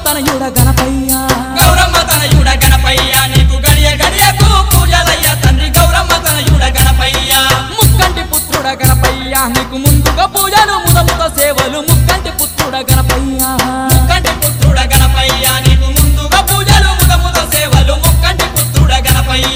తనయుడ గణపయ్య గౌరమ్మ తనయుడ గణపయ్య నీకు గడియ గడియకు పూజలయ్య తండ్రి గౌరమ్మ తనయుడ గణపయ్య ముక్కంటి పుత్రుడ గణపయ్య నీకు ముందుగా పూజలు ముదముత సేవలు ముక్కంటి పుత్రుడ గణపయ్య ముక్కంటి పుత్రుడ గణపయ్య నీకు ముందుగా పూజలు ముద ముద సేవలు ముక్కంటి పుత్రుడ గణపయ్య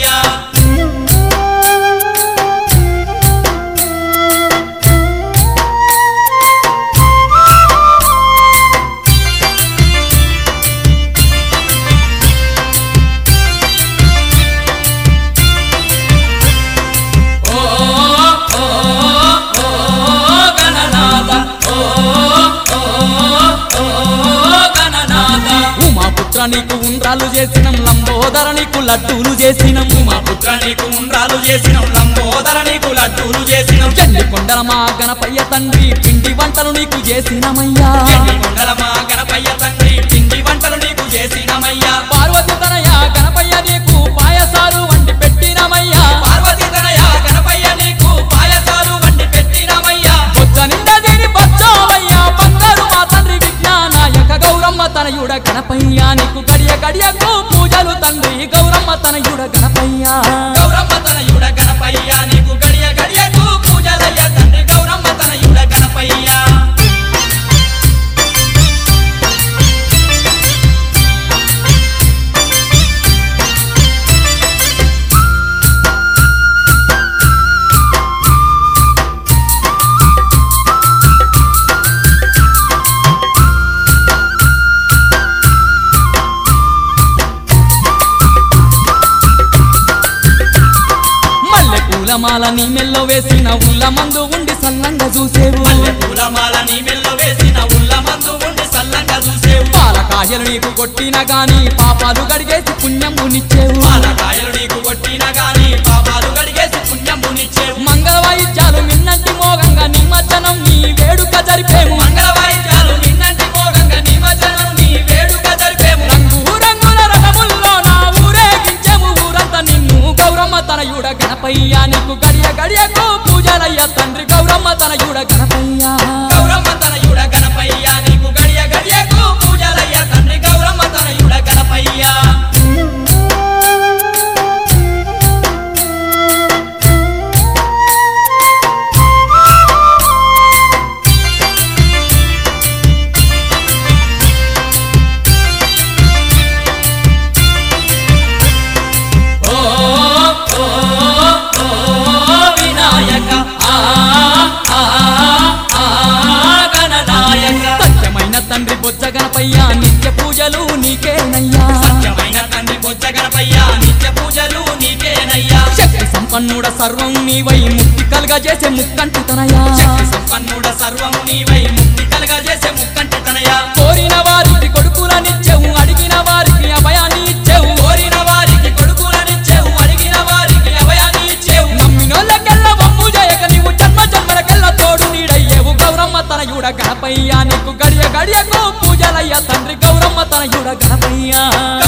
ఓ ఓ ఓ గణనాథ ఓ ఓ ఓ గణనాథ ఉమా పుత్ర నీకు ఉండ్రాలు చేసినం లంబోదర నీకు లడ్డూలు చేసినం మా పుత్ర నీకు ఉండ్రాలు చేసినం లంబోదర నీకు లడ్డూలు చేసినం చెల్లి కొండల మా గణపయ్య తండ్రి పిండి వంటలు నీకు చేసినమయ్యా ఎండి కొండల మా గణపయ్య తండ్రి పిండి వంటలు నీకు చేసినమయ్యా పార్వతి తనయ గణపయ్య నీకు పాయసాలు వండి పెట్టినమయ్యా పార్వతీ తనయ గణపయ్య నీకు పాయసాలు వండి పెట్టినమయ్యా బొచ్చ నిండా దీని బచ్చావయ్యా బంగారు మా తండ్రి విజ్ఞానాయక గౌరమ్మ తనయుడ గణపయ్య నీకు గడియ గడియకు పూజలు తండ్రి గౌరమ్మ తనయుడ గణపయ్య గౌరమ్మ తనయుడ గణపయ్య నీకు గడియ గడియకు పూజలయ్య తండ్రి గౌరమ్మ తనయుడ గణపయ్య మల్లె పూల మాల నీ మెల్లో వేసిన ఉల్ల మందు ఉండి సల్లంగా చూసేవు మల్లె పూలమాల నీ మెల్ల వేసిన ఉల్ల మందు ఉండి సల్లంగా చూసేవు పాలకాయలు నీకు కొట్టిన గాని పాపాలు గడిగేసి పుణ్యమునిచ్చేవు పాలకాయలు నీకు కొట్టిన గాని పాపాలు గడిగేసి పుణ్యమునిచ్చేవు మంగళ వాయిద్యాలు మిన్నంటి మోగంగా నిమజ్జనం నీ వేడుక జరిపేము మంగళ వాయిద్యాలు నిన్నంటి మోగంగా నిమజ్జనం నీ వేడుక జరిపేము రంగు రంగుల రథముల్లో నా ఊరేగించెము ఊరంతా నిన్ను గౌరమ్మ తనయుడ గణపయ్య నీకు గడియ గడియకు పూజలయ్య తండ్రి గౌరమ్మ తనయుడ గణపయ్య గౌరమ్మ తనయుడ గణపయ్య నీకు గడియ గడియకు పూజలయ్య తండ్రి గౌరమ్మ తనయుడ గణపయ్య ఓ ఓ ఓ వినాయక ఆ ఆ ఆ గణనాయక సత్యమైన తండ్రి బొజ్జ గణపయ్య నిత్య పూజలు నీకేనయ్యా సత్యమైన తండ్రి బొజ్జ గణపయ్య నిత్య పూజలు నీకేనయ్యా శక్తి సంపన్నుడ సర్వం నీవై ముక్తి కలుగజేసే ముక్కంటి తనయా శక్తి సంపన్నుడ సర్వము నీవై ముక్తి కలగజేసే ముక్కంటి తనయ కోరిన వారికి కొడుకులనిచ్చెవు అడిగిన వారికి అభయాన్ని ఇచ్చెవు కోరిన వారికి కొడుకులనిచ్చేవు అడిగిన వారికి అభయాన్ని ఇచ్చేవు నమ్మినోళ్ళకెల్ల వమ్ము చేయక నీవు జన్మ జన్మలకెల్ల తోడు నీడయ్యేవు గౌరమ్మ తనయుడ గణపయ్య నీకు గడియ గడియకు పూజలయ్య తండ్రి గౌరమ్మ తనయుడ గణపయ్య